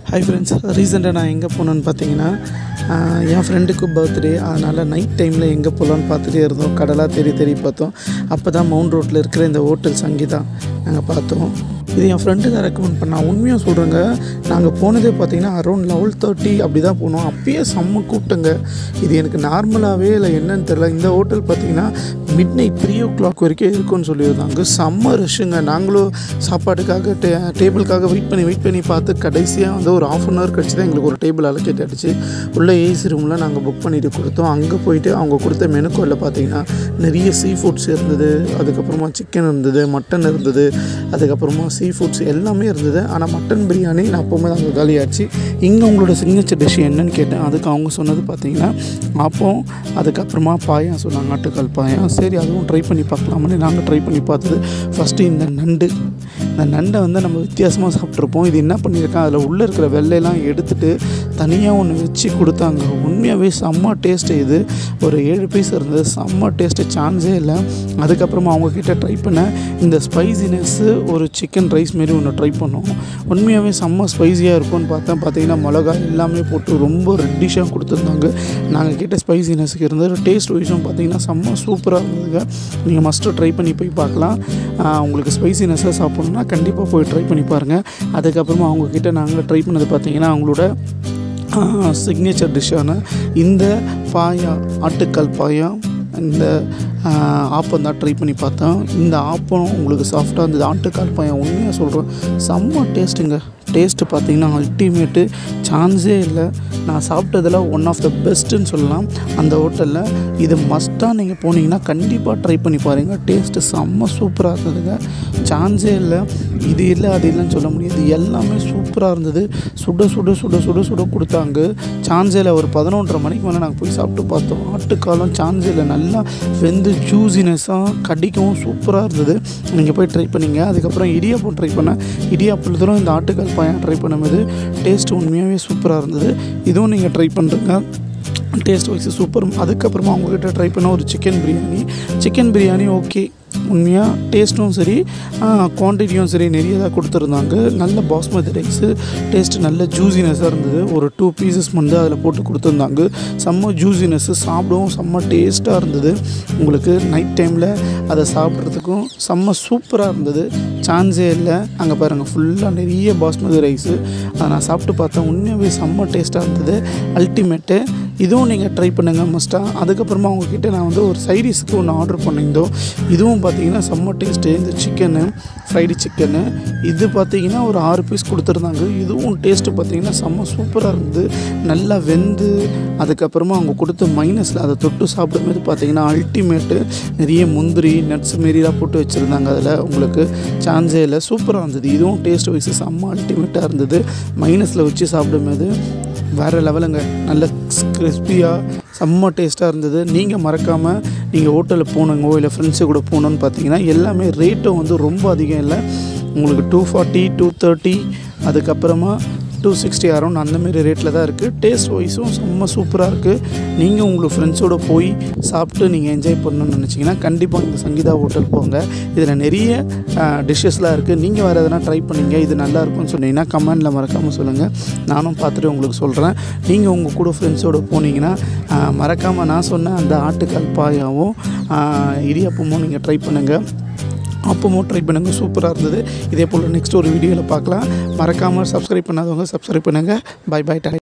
hi friends ரீசெண்டாக நான் எங்கே போனேன்னு பார்த்தீங்கன்னா ஆஹ், என் ஃப்ரெண்டுக்கு பர்த்டே அதனால் நைட் டைமில் எங்கே போகலான்னு பார்த்துட்டே இருந்தோம் கடலாக தேடி தேடி பார்த்தோம் அப்போ தான் மவுண்ட் ரோட்டில் இருக்கிற இந்த ஹோட்டல் சங்கீதா நாங்கள் பார்த்தோம் இது என் ஃப்ரெண்டு தான் ரெக்கமெண்ட் பண்ணான் உண்மையாக சொல்கிறேங்க நாங்கள் போனதே பார்த்தீங்கன்னா அரௌண்ட் லெவல் தேர்ட்டி அப்படி தான் போனோம் அப்பயே செம்ம கூப்பிட்டங்க இது எனக்கு நார்மலாகவே இல்லை என்னன்னு தெரில இந்த ஹோட்டல் பார்த்தீங்கன்னா midnight three o'clock வரைக்கும் இருக்கும்னு சொல்லியிருந்தாங்க செம்ம ரஷ்ஷுங்க நாங்களும் சாப்பாட்டுக்காக டே டேபிளுக்காக வெயிட் பண்ணி வெயிட் பண்ணி பார்த்து கடைசியாக வந்து ஒரு ஆஃப் அன் ஹவர் கழிச்சு தான் எங்களுக்கு ஒரு டேபிள் அலோகேட் ஆகிடுச்சு உள்ள ஏசி ரூமில் நாங்கள் புக் பண்ணிட்டு கொடுத்தோம் அங்கே போயிட்டு அவங்க கொடுத்த மெனு கோடில் பார்த்தீங்கன்னா நிறைய சீ ஃபுட்ஸ் இருந்தது அதுக்கப்புறமா சிக்கன் இருந்தது மட்டன் இருந்தது அதுக்கப்புறமா சீ ஃபுட்ஸ் எல்லாமே இருந்தது ஆனால் மட்டன் பிரியாணி நான் அப்போவுமே அங்கே காலியாச்சு இங்கே உங்களோட சிக்னேச்சர் டிஷ் என்னன்னு கேட்டேன் அதுக்கு அவங்க சொன்னது பார்த்தீங்கன்னா அப்பம் அதுக்கப்புறமா பாயம் சொன்னாங்க ஆட்டுக்கால் பாயம் சரி அதுவும் ட்ரை பண்ணி பார்க்கலாம்னு நாங்கள் ட்ரை பண்ணி பார்த்தது ஃபஸ்ட்டு இந்த நண்டு இந்த நண்டை வந்து நம்ம வித்தியாசமாக சாப்பிட்ருப்போம் இது என்ன பண்ணியிருக்கேன் அதில் உள்ளே இருக்கிற வெள்ளையெல்லாம் எடுத்துட்டு தனியாக ஒன்று வச்சு கொடுத்தாங்க உண்மையாகவே செம்ம டேஸ்ட்டு இது ஒரு ஏழு பீஸ் இருந்தது செம்ம டேஸ்ட்டு சான்ஸே இல்லை அதுக்கப்புறமா அவங்கக்கிட்ட ட்ரை பண்ண இந்த ஸ்பைசினஸ்ஸு ஒரு சிக்கன் ரைஸ் மாரி ஒன்று ட்ரை பண்ணோம் உண்மையாகவே செம்ம ஸ்பைஸியாக இருக்கும்னு பார்த்தேன் பார்த்தீங்கன்னா மிளகா எல்லாமே போட்டு ரொம்ப ரெட்டிஷாக கொடுத்துருந்தாங்க நாங்கள் கேட்ட ஸ்பைசினஸ்க்கு இருந்தது டேஸ்ட் வைஸும் பார்த்தீங்கன்னா செம்ம சூப்பராக இருந்ததுங்க நீங்கள் மஸ்ட்டு ட்ரை பண்ணி போய் பார்க்கலாம் ஆஹ் உங்களுக்கு ஸ்பைசினஸ்ஸாக சாப்பிட்ணுன்னா கண்டிப்பாக போய் ட்ரை பண்ணி பாருங்கள் அதுக்கப்புறமா அவங்கக்கிட்ட நாங்கள் ட்ரை பண்ணது பார்த்தீங்கன்னா அவங்களோட சிக்னேச்சர் டிஷ்ஷான இந்த பாயா ஆட்டுக்கால் பாயா இந்த ஆப்பம் தான் ட்ரை பண்ணி பார்த்தோம் இந்த ஆப்பம் உங்களுக்கு சாஃப்டாக இருந்தது ஆட்டுக்கால் பாயம் உண்மையாக சொல்கிறேன் செம்ம டேஸ்ட்டுங்க டேஸ்ட்டு பார்த்தீங்கன்னா அல்டிமேட்டு சான்ஸே இல்லை நான் சாப்பிட்டதில் ஒன் ஆஃப் த பெஸ்ட்டுன்னு சொல்லலாம் அந்த ஹோட்டலில் இது மஸ்ட்டாக நீங்கள் போனீங்கன்னா கண்டிப்பாக ட்ரை பண்ணி பாருங்கள் டேஸ்ட்டு செம்ம சூப்பராக இருந்ததுங்க சான்ஸே இல்லை இது இல்லை அது இல்லைன்னு சொல்ல முடியாது எல்லாமே சூப்பராக இருந்தது சுட சுட சுட சுட சுட கொடுத்தாங்க சான்ஸே இல்லை ஒரு பதினொன்றரை மணிக்கு மேலே நாங்கள் போய் சாப்பிட்டு பார்த்தோம் ஆட்டுக்காலம் சான்ஸே இல்லை நல்லா வெந்து ஜூசினஸாக கடிக்கவும் சூப்பராக இருந்தது நீங்கள் போய் ட்ரை பண்ணீங்க அதுக்கப்புறம் இடியாப்பம் ட்ரை பண்ணேன் இடியாப்பத்தில் இந்த ஆட்டுக்கால் பாயம் ட்ரை பண்ணும்போது டேஸ்ட் உண்மையாகவே சூப்பராக இருந்தது இதுவும் நீங்கள் ட்ரை பண்ணுறங்க டேஸ்ட் வைஸ் சூப்பர் அதுக்கப்புறமா அவங்கக்கிட்ட ட்ரை பண்ண ஒரு chicken biryani chicken biryani okay உண்மையாக டேஸ்ட்டும் சரி குவான்டிட்டியும் சரி நிறைய தான் கொடுத்துருந்தாங்க நல்ல பாஸ்மதி ரைஸு டேஸ்ட்டு நல்ல ஜூசினஸாக இருந்தது ஒரு டூ பீசஸ் வந்து அதில் போட்டு கொடுத்துருந்தாங்க செம்ம ஜூசினஸ்ஸு சாப்பிடவும் செம்ம டேஸ்ட்டாக இருந்தது உங்களுக்கு நைட் டைமில் அதை சாப்பிட்றதுக்கும் செம்ம சூப்பராக இருந்தது சான்ஸே இல்லை அங்கே பாருங்கள் ஃபுல்லாக நிறைய பாஸ்மதி ரைஸு அதை நான் சாப்பிட்டு பார்த்தேன் உண்மையாகவே செம்ம டேஸ்ட்டாக இருந்தது அல்டிமேட்டு இதுவும் நீங்கள் ட்ரை பண்ணுங்கள் மஸ்ட்டாக அதுக்கப்புறமா உங்ககிட்ட நான் வந்து ஒரு சைடிஷ்க்கு ஒன்று ஆர்டர் பண்ணியிருந்தோம் இதுவும் பார்த்தீங்கன்னா செம்ம டேஸ்ட்டு இந்த சிக்கனு ஃப்ரைடு சிக்கனு இது பார்த்தீங்கன்னா ஒரு ஆறு பீஸ் கொடுத்துருந்தாங்க இதுவும் டேஸ்ட்டு பார்த்தீங்கன்னா செம்ம சூப்பராக இருந்தது நல்லா வெந்து அதுக்கப்புறமா அவங்க கொடுத்த மைனஸில் அதை தொட்டு சாப்பிடும்போது பார்த்தீங்கன்னா அல்டிமேட்டு நிறைய முந்திரி நட்ஸ் மாரிலாம் போட்டு வச்சுருந்தாங்க அதில் உங்களுக்கு சான்ஸே இல்லை சூப்பராக இருந்தது இதுவும் டேஸ்ட் வைஸ் செம்ம அல்டிமேட்டாக இருந்தது மைனஸில் வச்சு சாப்பிடும்போது வேறு லெவலுங்க நல்ல கிறிஸ்பியாக செம்ம டேஸ்ட்டாக இருந்தது நீங்கள் மறக்காமல் நீங்கள் ஹோட்டலில் போனங்கோ இல்லை ஃப்ரெண்ட்ஸு கூட போகணுன்னு பார்த்தீங்கன்னா எல்லாமே ரேட்டும் வந்து ரொம்ப அதிகம் இல்லை உங்களுக்கு டூ ஃபார்ட்டி டூ தேர்ட்டி அதுக்கப்புறமா டூ சிக்ஸ்டி அரௌண்ட் அந்தமாரி ரேட்டில் தான் இருக்குது டேஸ்ட் வைஸும் செம்ம சூப்பராக இருக்குது நீங்கள் உங்களுக்கு ஃப்ரெண்ட்ஸோடு போய் சாப்பிட்டு நீங்கள் என்ஜாய் பண்ணணும்னு நினச்சிங்கன்னா கண்டிப்பாக இந்த சங்கீதா ஹோட்டல் போங்க இதில் நிறைய டிஷ்ஷஸ்லாம் இருக்குது நீங்கள் வேறு எதனா ட்ரை பண்ணீங்க இது நல்லா இருக்கும்னு சொன்னீங்கன்னா கமெண்டில் மறக்காமல் சொல்லுங்கள் நானும் பார்த்துட்டு உங்களுக்கு சொல்கிறேன் நீங்கள் உங்கள் கூட ஃப்ரெண்ட்ஸோடு போனீங்கன்னா மறக்காமல் நான் சொன்ன அந்த ஆட்டுக்கால் பாயாவும் இடியாப்பமும் நீங்கள் ட்ரை பண்ணுங்கள் அப்பவும் ட்ரை பண்ணுங்கள் சூப்பராக இருந்தது இதே போல் நெக்ஸ்ட் ஒரு வீடியோவில் பார்க்கலாம் மறக்காமல் சப்ஸ்கிரைப் பண்ணாதவங்க சப்ஸ்கிரைப் பண்ணுங்கள் பை பை டை